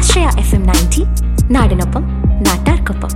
ആശ്രയ F M ninety നാടിനൊപ്പം നാട്ടാർക്കൊപ്പം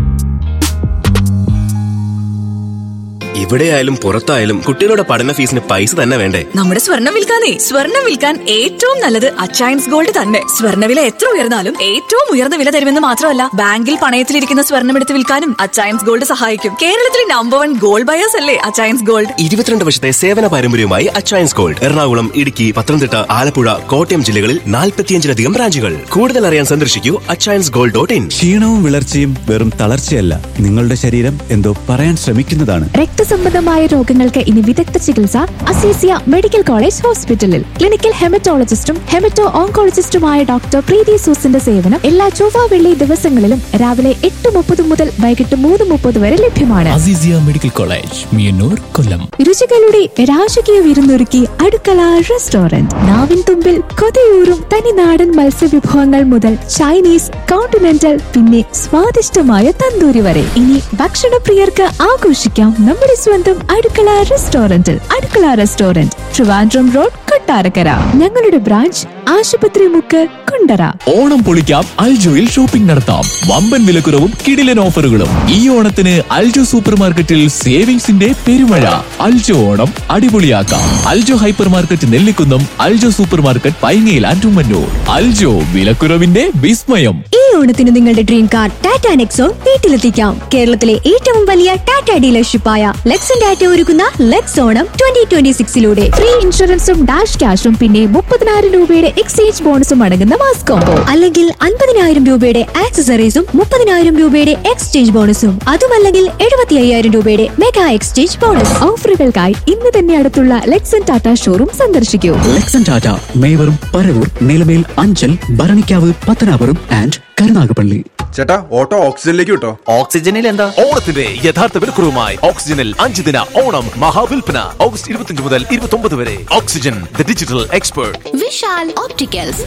ഇവിടെയായാലും പുറത്തായാലും കുട്ടികളുടെ പഠന ഫീസിന് പൈസ തന്നെ വേണ്ടേ നമ്മുടെ സ്വർണം വിൽക്കാനേ സ്വർണം വിൽക്കാൻ ഏറ്റവും നല്ലത് അച്ചയൻസ് ഗോൾഡ് തന്നെ സ്വർണ്ണവില എത്ര ഉയർന്നാലും ഏറ്റവും ഉയർന്ന വില തരുമെന്ന് മാത്രമല്ല ബാങ്കിൽ പണയത്തിലിരിക്കുന്ന സ്വർണം എടുത്ത് വിൽക്കാനും അച്ചയൻസ് ഗോൾഡ് സഹായിക്കും കേരളത്തിലെ നമ്പർ വൺ ഗോൾഡ് ബയേഴ്സ് അല്ലേ അച്ചയൻസ് ഗോൾഡ് ഇരുപത്തിരണ്ട് വർഷത്തെ സേവന പാരമ്പര്യവുമായി അച്ചയൻസ് ഗോൾഡ് എറണാകുളം ഇടുക്കി പത്തനംതിട്ട ആലപ്പുഴ കോട്ടയം ജില്ലകളിൽ നാൽപ്പത്തിയഞ്ചിലധികം ബ്രാഞ്ചുകൾ കൂടുതൽ അറിയാൻ സന്ദർശിക്കൂ അച്ചയൻസ് ഗോൾഡ് ഡോട്ട് ഇൻ ക്ഷീണവും വിളർച്ചയും വെറും തളർച്ചയല്ല നിങ്ങളുടെ ശരീരം എന്തോ പറയാൻ ശ്രമിക്കുന്നതാണ് രക്തസംബന്ധമായ രോഗങ്ങൾക്ക് ഇനി വിദഗ്ധ ചികിത്സ അസീസിയ മെഡിക്കൽ കോളേജ് ഹോസ്പിറ്റലിൽ ക്ലിനിക്കൽ ഹെമറ്റോളജിസ്റ്റും ഹെമറ്റോ ഓങ്കോളജിസ്റ്റുമായ ഡോക്ടർ പ്രീതി സൂസിന്റെ സേവനം എല്ലാ ചൊവ്വ വെള്ളി ദിവസങ്ങളിലും രാവിലെ എട്ട് മുപ്പത് മുതൽ വൈകിട്ട് മൂന്ന് മുപ്പത് വരെ ലഭ്യമാണ് അസീസിയ മെഡിക്കൽ കോളേജ് മിയന്നൂർ കൊല്ലം രുചികളുടെ രാജകീയ വിരുന്നൊരുക്കി അടുക്കള റെസ്റ്റോറന്റ് നാവിൻ തുമ്പിൽ കൊതിയൂറും തനിനാടൻ മത്സ്യവിഭവങ്ങൾ മുതൽ ചൈനീസ് കോണ്ടിനെന്റൽ പിന്നെ സ്വാദിഷ്ടമായ തന്തൂരി വരെ ഇനി ഭക്ഷണപ്രിയർക്ക് ആഘോഷിക്കാം നമ്മുടെ സ്വന്തം അടുക്കള റെസ്റ്റോറന്റിൽ അടുക്കള റെസ്റ്റോറന്റ് ട്രിവാൻഡ്രം റോഡ് കൊട്ടാരക്കര ഞങ്ങളുടെ ബ്രാഞ്ച് ആശുപത്രി മുക്ക് കുണ്ടറ ഓണം പൊളിക്കാം അൽജോയിൽ ഷോപ്പിംഗ് നടത്താം വമ്പൻ വിലക്കുറവും കിടിലൻ ഓഫറുകളും ഈ ഓണത്തിന് അൽജോ സൂപ്പർ മാർക്കറ്റിൽ സേവിങ്സിന്റെ പെരുമഴ അൽജോ ഓണം അടിപൊളിയാക്കാം Aljo hyper market Nellikkunnam Aljo super market പൈങ്ങയിൽ ആൻഡുമന്നൂർ അൽജോ വിലക്കുറവിന്റെ വിസ്മയം ഈ ഓണത്തിന് നിങ്ങളുടെ ഡ്രീം കാർ ടാറ്റ നെക്സോൺ വീട്ടിലെത്തിക്കാം കേരളത്തിലെ ഏറ്റവും വലിയ ടാറ്റ ഡീലർഷിപ്പായ ലെക്സൺ ടാറ്റ ഒരുക്കുന്ന ലെക്സ് ഓണം ട്വന്റി ട്വന്റി സിക്സിലൂടെ ഫ്രീ ഇൻഷുറൻസും ഡാഷ് ക്യാഷും പിന്നെ മുപ്പതിനായിരം രൂപയുടെ എക്സ്ചേഞ്ച് ബോണസും അടങ്ങുന്ന മാസ് കോംബോ അല്ലെങ്കിൽ അൻപതിനായിരം രൂപയുടെ ആക്സസറീസും മുപ്പതിനായിരം രൂപയുടെ എക്സ്ചേഞ്ച് ബോണസും അതുമല്ലെങ്കിൽ എഴുപത്തി അയ്യായിരം രൂപയുടെ മെഗാ എക്സ്ചേഞ്ച് ബോണസ് ഓഫറുകൾക്കായി ഇന്ന് തന്നെ അടുത്തുള്ള ലെക്സൺ ടാറ്റ ഷോറൂം സന്ദർശിക്കൂ ലെക്സൺ ടാറ്റ മേവറും പരവൂർ നിലമേൽ അഞ്ചൽ ഭരണിക്കാവ് പത്തനാപുരം ആൻഡ് കരുനാഗപ്പള്ളി ചേട്ടാ ഓട്ടോ ഓക്സിജനിലേക്ക് കിട്ടോ ഓക്സിജനിൽ എന്താ ഓണത്തിന്റെ യഥാർത്ഥ വിലക്കുറവുമായി ഓക്സിജനിൽ അഞ്ച് ദിന ഓണം മഹാവിൽപ്പന ഓഗസ്റ്റ് ഇരുപത്തിയഞ്ച് മുതൽ ഇരുപത്തി ഒമ്പത് വരെ oxygen the digital expert Vishal opticals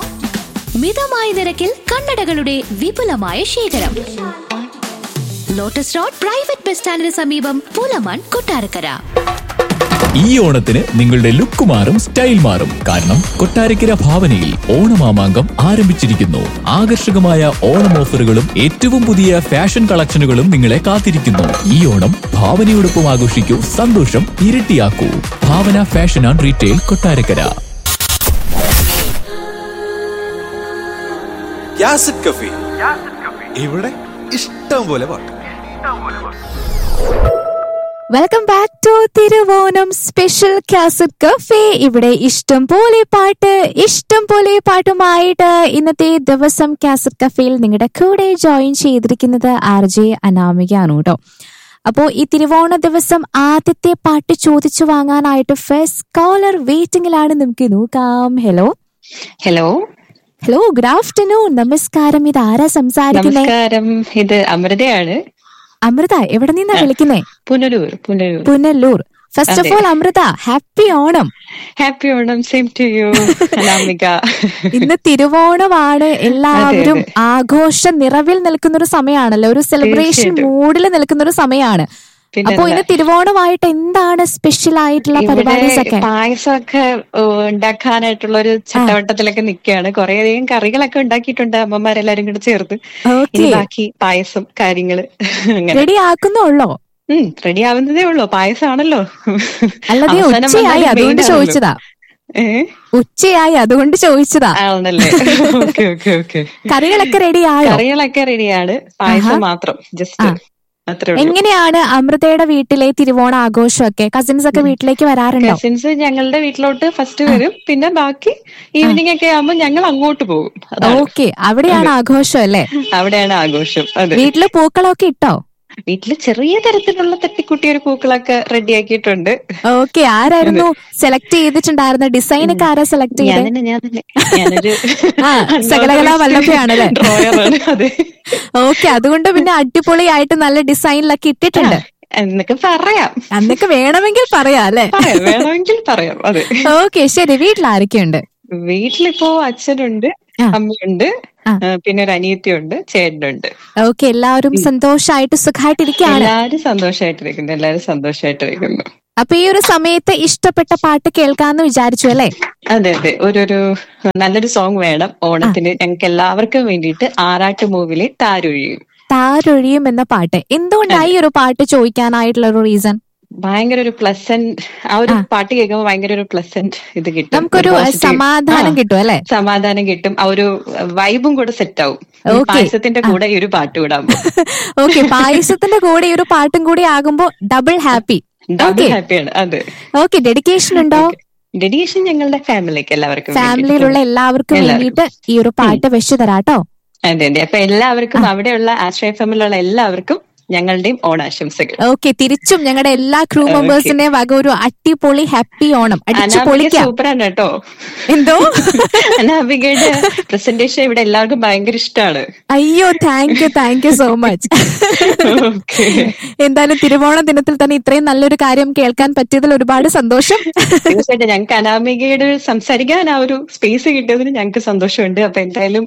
മിതമായ നിരക്കിൽ കണ്ണടകളുടെ വിപുലമായ ശേഖരം ലോട്ടസ് റോഡ് പ്രൈവറ്റ് ബസ് സ്റ്റാൻഡിന് സമീപം പൂലമാൻ കൊട്ടാരക്കര ഈ ഓണത്തിന് നിങ്ങളുടെ ലുക്ക് മാറും സ്റ്റൈൽ മാറും കാരണം കൊട്ടാരക്കര ഭാവനയിൽ ഓണമാമാങ്കം ആരംഭിച്ചിരിക്കുന്നു ആകർഷകമായ ഓണം ഓഫറുകളും ഏറ്റവും പുതിയ ഫാഷൻ കളക്ഷനുകളും നിങ്ങളെ കാത്തിരിക്കുന്നു ഈ ഓണം ഭാവനയോടൊപ്പം ആഘോഷിക്കൂ സന്തോഷം ഇരട്ടിയാക്കൂ Bhavana fashion and retail Kottarakkara യാസിഡ് കഫി ഇവിടെ ഇഷ്ടം പോലെ പാട്ട് welcome back to Thiruvonam special cassette cafe ഇവിടെ ഇഷ്ടം പോലെ പാട്ട് ഇഷ്ടം പോലെ പാട്ടുമായിട്ട് ഇന്നത്തെ ദിവസം കാസറ്റ് കഫേയിൽ നിങ്ങളുടെ കൂടെ ജോയിൻ ചെയ്തിരിക്കുന്നത് ആർ ജെ അനാമികയാണ് കേട്ടോ അപ്പോൾ ഈ തിരുവോണ ദിവസം ആദ്യത്തെ പാട്ട് ചോദിച്ചു വാങ്ങാനായിട്ട് ഫസ്റ്റ് കോളർ വെയിറ്റിംഗിലാണ് നമുക്ക് നോക്കാം hello hello hello good afternoon നമസ്കാരം ഇത് ആരാ സംസാരിക്കുന്നേ നമസ്കാരം ഇത് അമൃതയാണ് അമൃത എവിടെ നിന്നാ വിളിക്കുന്നേ പുനലൂർ പുനലൂർ പുനല്ലൂർ ഫസ്റ്റ് ഓഫ് അതെ. All Amrita happy Onam happy Onam same to you Anamika ഇന്ന് തിരുവോണമാണ് എല്ലാവരും അതെ. ആഘോഷ നിറവിൽ നിൽക്കുന്ന ഒരു സമയമാണല്ലോ ഒരു സെലിബ്രേഷൻ തീർച്ചയായിട്ടും. മൂഡിൽ നിൽക്കുന്ന ഒരു സമയമാണ് പിന്നെന്താ? അപ്പൊ ഇന്ന് തിരുവോണമായിട്ട് എന്താണ് സ്പെഷ്യൽ ആയിട്ടുള്ള ഇവിടെ പരിപാടീസ് ഒക്കെ പായസമൊക്കെ ഏ, ഉണ്ടാക്കാനായിട്ടുള്ള ഒരു ചട്ടവട്ടത്തിലൊക്കെ നിൽക്കുകയാണ് കുറെ അധികം കറികളൊക്കെ ഉണ്ടാക്കിയിട്ടുണ്ട് അമ്മമാരെല്ലാരും കൂടെ ചേർത്ത് Okay. ഇനി ബാക്കി പായസം കാര്യങ്ങള് അങ്ങനെ റെഡി ആക്കുന്നുള്ളോ റെഡി ആവുന്നതേ ഉള്ളൂ പായസമാണല്ലോ അല്ലാതെ അവസാനം ഉച്ചയായി വന്നാലും അതുകൊണ്ട് main ആണല്ലോ. ചോദിച്ചതാ ഏ? ഉച്ചയായി അതുകൊണ്ട് ചോദിച്ചതാ ആണല്ലേ ഓക്കെ ഓക്കെ ഓക്കെ കറികളൊക്കെ റെഡി ആയോ കറികളൊക്കെ റെഡിയാണ് പായസം ആഹാ. മാത്രം ജസ്റ്റ് അത്രേ ഉള്ളൂ എങ്ങനെയാണ് അമൃതയുടെ വീട്ടിലെ തിരുവോണ ആഘോഷമൊക്കെ കസിൻസ് ഒക്കെ വീട്ടിലേക്ക് വരാറുണ്ടോ കസിൻസ് ഞങ്ങളുടെ വീട്ടിലോട്ട് ഫസ്റ്റ് വരും പിന്നെ ബാക്കി ഈവനിങ് ഒക്കെ ആകുമ്പോ ഞങ്ങൾ അങ്ങോട്ട് പോകും അതാണ്. ഓക്കെ അവിടെയാണ് അതെ. ആഘോഷം അല്ലേ അവിടെയാണ് ആഘോഷം അതെ വീട്ടില് പൂക്കളൊക്കെ ഇട്ടോ വീട്ടില് ചെറിയ തരത്തിലുള്ള തട്ടിക്കുട്ടി ഒരു പൂക്കളൊക്കെ റെഡിയാക്കിയിട്ടുണ്ട് ഓക്കെ ആരായിരുന്നു സെലക്ട് ചെയ്തിട്ടുണ്ടായിരുന്ന ഡിസൈൻ ഒക്കെ ആരാ സെലക്ട് ഞാൻ ചെയ്തത് തന്നെ ഞാൻ തന്നെ ഞാനൊരു ആ സകലകലാ വല്ലഭയാണല്ലേ ഡ്രോയറാണ് അതെ ഓക്കെ അതുകൊണ്ട് പിന്നെ അടിപൊളിയായിട്ട് നല്ല ഡിസൈനിലൊക്കെ ഇട്ടിട്ടുണ്ട് എന്നൊക്കെ പറയാം അന്നൊക്കെ വേണമെങ്കിൽ പറയാം അല്ലെ പറയാം വേണമെങ്കിൽ പറയാം അതെ ഓക്കെ ശരി വീട്ടിൽ ആരൊക്കെയുണ്ട് വീട്ടിലിപ്പോ അച്ഛനുണ്ട് അമ്മയുണ്ട് ആ, പിന്നെ ഒരു അനിയത്തിയുണ്ട് ചേട്ടനുണ്ട് ഓക്കെ എല്ലാവരും സന്തോഷമായിട്ട് സുഖമായിട്ടിരിക്കുകയാണ് എല്ലാരും സന്തോഷമായിട്ടിരിക്കുന്നു എല്ലാരും സന്തോഷമായിട്ടിരിക്കുന്നു അപ്പൊ ഈ ഒരു സമയത്ത് ഇഷ്ടപ്പെട്ട പാട്ട് കേൾക്കാന്ന് വിചാരിച്ചു അല്ലേ അതെ അതെ ഒരു ഒരു നല്ലൊരു സോങ് വേണം ഓണത്തിന് ഞങ്ങൾക്ക് എല്ലാവർക്കും വേണ്ടിയിട്ട് ആറാട്ട് മൂവിലെ താരൊഴിയും താരൊഴിയും എന്ന പാട്ട് എന്തുകൊണ്ടായി ഈ ഒരു പാട്ട് ചോദിക്കാനായിട്ടുള്ള ഒരു റീസൺ ഭയങ്കര ഒരു പ്ലസന്റ് ആ ഒരു പാട്ട് കേൾക്കുമ്പോൾ ഭയങ്കര ഒരു പ്ലസന്റ് ഇത് കിട്ടും നമുക്കൊരു ഒരു positive- സമാധാനം ആ, കിട്ടും അല്ലേ സമാധാനം കിട്ടും ആ ഒരു വൈബും കൂടെ സെറ്റ് ആവും ഈ Okay. പായസത്തിന്റെ കൂടെ ഈ ഒരു പാട്ട് വിടാൻ ഓക്കെ പായസത്തിന്റെ കൂടെ ഈ ഒരു പാട്ടും കൂടി ആകുമ്പോ ഡബിൾ ഹാപ്പി ഡബിൾ ഹാപ്പിയാണ് അതെ ഓക്കെ ഡെഡിക്കേഷൻ ഉണ്ടോ ഡെഡിക്കേഷൻ ഞങ്ങളുടെ ഫാമിലിക്ക് എല്ലാവർക്കും ഫാമിലിയിലുള്ള എല്ലാവർക്കും എല്ലാവർക്കും. വേണ്ടിയിട്ട് ഈ ഒരു പാട്ട് വെച്ചു തരാട്ടോ അതെ അതെ അപ്പൊ എല്ലാവർക്കും അവിടെയുള്ള ആശ്രയ ഫാമിലുള്ള എല്ലാവർക്കും ഞങ്ങളുടെയും ഓണാശംസകൾ ഓക്കെ തിരിച്ചും ഞങ്ങളുടെ എല്ലാ ക്രൂ Okay. മെമ്പേഴ്സിന്റെയും വക ഒരു അടിപൊളി ഹാപ്പി ഓണം അടിച്ചു അനാമിക പൊളിക്കാം സൂപ്പറാണ് കേട്ടോ എന്തോ അനാമികയുടെ പ്രസന്റേഷൻ ഇവിടെ എല്ലാവർക്കും ഭയങ്കര ഇഷ്ടമാണ് അയ്യോ thank you thank you so much എന്തായാലും തിരുവോണ ദിനത്തിൽ തന്നെ ഇത്രയും നല്ലൊരു കാര്യം കേൾക്കാൻ പറ്റിയതിൽ ഒരുപാട് സന്തോഷം തീർച്ചയായിട്ടും ഞങ്ങൾക്ക് അനാമികയുടെ സംസാരിക്കാൻ ആ ഒരു സ്പേസ് കിട്ടിയതിന് ഞങ്ങൾക്ക് സന്തോഷമുണ്ട് അപ്പൊ എന്തായാലും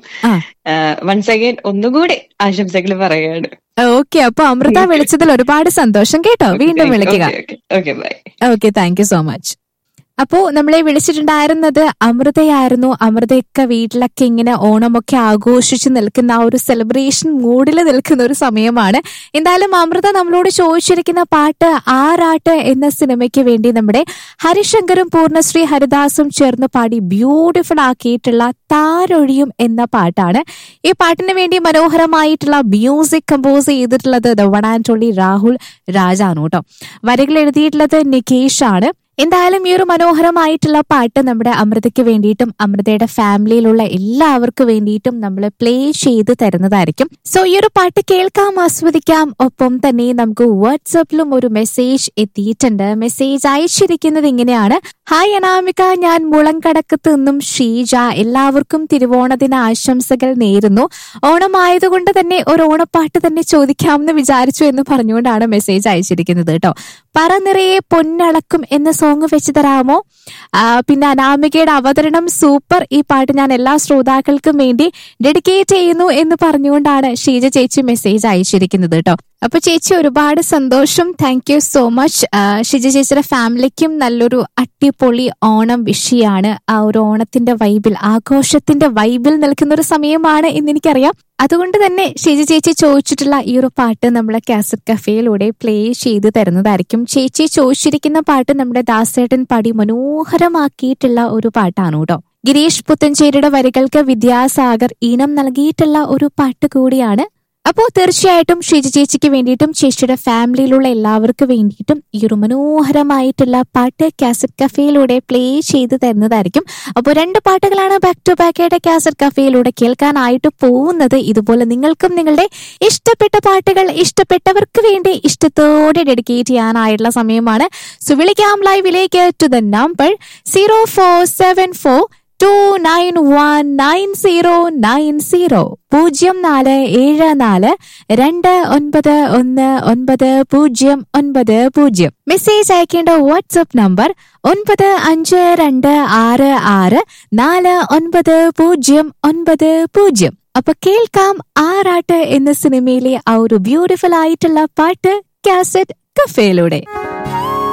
വൺസ് അഗൈൻ ഒന്നുകൂടി ആശംസകൾ പറയുകയാണ് ഓക്കെ അപ്പൊ അമൃത വിളിച്ചതിൽ ഒരുപാട് സന്തോഷം കേട്ടോ വീണ്ടും വിളിക്കുക okay bye okay thank you so much അപ്പോ നമ്മളെ വിളിച്ചിട്ടുണ്ടായിരുന്നത് അമൃതയായിരുന്നു അമൃതയൊക്കെ വീട്ടിലൊക്കെ ഇങ്ങനെ ഓണമൊക്കെ ആഘോഷിച്ച് നിൽക്കുന്ന ആ ഒരു സെലിബ്രേഷൻ മൂഡിൽ നിൽക്കുന്ന ഒരു സമയമാണ് എന്തായാലും അമൃത നമ്മളോട് ചോദിച്ചിരിക്കുന്ന പാട്ട് ആറാട്ട് എന്ന സിനിമയ്ക്ക് വേണ്ടി നമ്മുടെ ഹരിശങ്കറും പൂർണ്ണശ്രീ ഹരിദാസും ചേർന്ന് പാടി ബ്യൂട്ടിഫുൾ ആക്കിയിട്ടുള്ള താരൊഴിയും എന്ന പാട്ടാണ് ഈ പാട്ടിന് വേണ്ടി മനോഹരമായിട്ടുള്ള മ്യൂസിക് കമ്പോസ് ചെയ്തിട്ടുള്ളത് the one and only Rahul രാജാണ് കേട്ടോ വരികൾ എഴുതിയിട്ടുള്ളത് നികേഷ് ആണ് എന്തായാലും ഈ ഒരു മനോഹരമായിട്ടുള്ള പാട്ട് നമ്മുടെ അമൃതയ്ക്ക് വേണ്ടിയിട്ടും അമൃതയുടെ ഫാമിലിയിലുള്ള എല്ലാവർക്കും വേണ്ടിയിട്ടും നമ്മൾ പ്ലേ ചെയ്ത് തരുന്നതായിരിക്കും സോ ഈ ഒരു പാട്ട് കേൾക്കാം ആസ്വദിക്കാം ഒപ്പം തന്നെ നമുക്ക് വാട്സപ്പിലും ഒരു മെസ്സേജ് എത്തിയിട്ടുണ്ട് മെസ്സേജ് അയച്ചിരിക്കുന്നത് ഇങ്ങനെയാണ് ഹായ് അനാമിക ഞാൻ മുളങ്കടക്കത്ത് നിന്നും ഷീജ എല്ലാവർക്കും തിരുവോണദിന ആശംസകൾ നേരുന്നു ഓണമായതുകൊണ്ട് തന്നെ ഒരു ഓണപ്പാട്ട് തന്നെ ചോദിക്കാമെന്ന് വിചാരിച്ചു എന്ന് പറഞ്ഞുകൊണ്ടാണ് മെസ്സേജ് അയച്ചിരിക്കുന്നത് കേട്ടോ പറ നിറയെ പൊന്നളക്കും എന്ന സോങ് വെച്ച് തരാമോ ആ, പിന്നെ അനാമികയുടെ അവതരണം സൂപ്പർ ഈ പാട്ട് ഞാൻ എല്ലാ ശ്രോതാക്കൾക്കും വേണ്ടി ഡെഡിക്കേറ്റ് ചെയ്യുന്നു എന്ന് പറഞ്ഞുകൊണ്ടാണ് ഷീജ ചേച്ചി മെസ്സേജ് അയച്ചിരിക്കുന്നത് കേട്ടോ അപ്പൊ ചേച്ചി ഒരുപാട് സന്തോഷം thank you so much Shija ചേച്ചിയുടെ ഫാമിലിക്കും നല്ലൊരു അടിപൊളി ഓണം വിഷയാണ് ആ ഒരു ഓണത്തിന്റെ വൈബിൽ ആഘോഷത്തിന്റെ വൈബിൽ നിൽക്കുന്ന ഒരു സമയമാണ് എന്ന് എനിക്കറിയാം അതുകൊണ്ട് തന്നെ ഷിജ ചേച്ചി ചോദിച്ചിട്ടുള്ള ഈ ഒരു പാട്ട് നമ്മളെ കാസറ്റ് കഫേയിലൂടെ പ്ലേ ചെയ്ത് തരുന്നതായിരിക്കും ചേച്ചി ചോദിച്ചിരിക്കുന്ന പാട്ട് നമ്മുടെ ദാസേട്ടൻ പാടി മനോഹരമാക്കിയിട്ടുള്ള ഒരു പാട്ടാണ് കേട്ടോ ഗിരീഷ് പുത്തഞ്ചേരിയുടെ വരികൾക്ക് വിദ്യാസാഗർ ഈണം നൽകിയിട്ടുള്ള ഒരു പാട്ട് കൂടിയാണ് അപ്പോൾ തീർച്ചയായിട്ടും ഷിജ ചേച്ചിക്ക് വേണ്ടിയിട്ടും ചേച്ചിയുടെ ഫാമിലിയിലുള്ള എല്ലാവർക്കും വേണ്ടിയിട്ടും ഈ ഒരു മനോഹരമായിട്ടുള്ള പാട്ട് കാസറ്റ് കഫേയിലൂടെ പ്ലേ ചെയ്ത് തരുന്നതായിരിക്കും അപ്പോൾ രണ്ട് പാട്ടുകളാണ് ബാക്ക് ടു ബാക്ക് ആയിട്ട് കാസറ്റ് കഫേയിലൂടെ കേൾക്കാനായിട്ട് പോകുന്നത് ഇതുപോലെ നിങ്ങൾക്കും നിങ്ങളുടെ ഇഷ്ടപ്പെട്ട പാട്ടുകൾ ഇഷ്ടപ്പെട്ടവർക്ക് വേണ്ടി ഇഷ്ടത്തോടെ ഡെഡിക്കേറ്റ് ചെയ്യാനായിട്ടുള്ള സമയമാണ് സോ വിളിക്കാം ലൈവിലേക്ക് to the number zero four seven four two nine one nine zero nine zero പൂജ്യം നാല് ഏഴ് നാല് രണ്ട് ഒൻപത് ഒന്ന് ഒൻപത് പൂജ്യം ഒൻപത് പൂജ്യം മെസ്സേജ് അയക്കേണ്ട വാട്സ്ആപ്പ് നമ്പർ ഒൻപത് അഞ്ച് രണ്ട് ആറ് ആറ് നാല് ഒൻപത് പൂജ്യം ഒൻപത് പൂജ്യം അപ്പൊ കേൾക്കാം ആറാട്ട് എന്ന സിനിമയിലെ ആ ഒരു ബ്യൂട്ടിഫുൾ ആയിട്ടുള്ള പാട്ട് കാസറ്റ് കഫേയിലൂടെ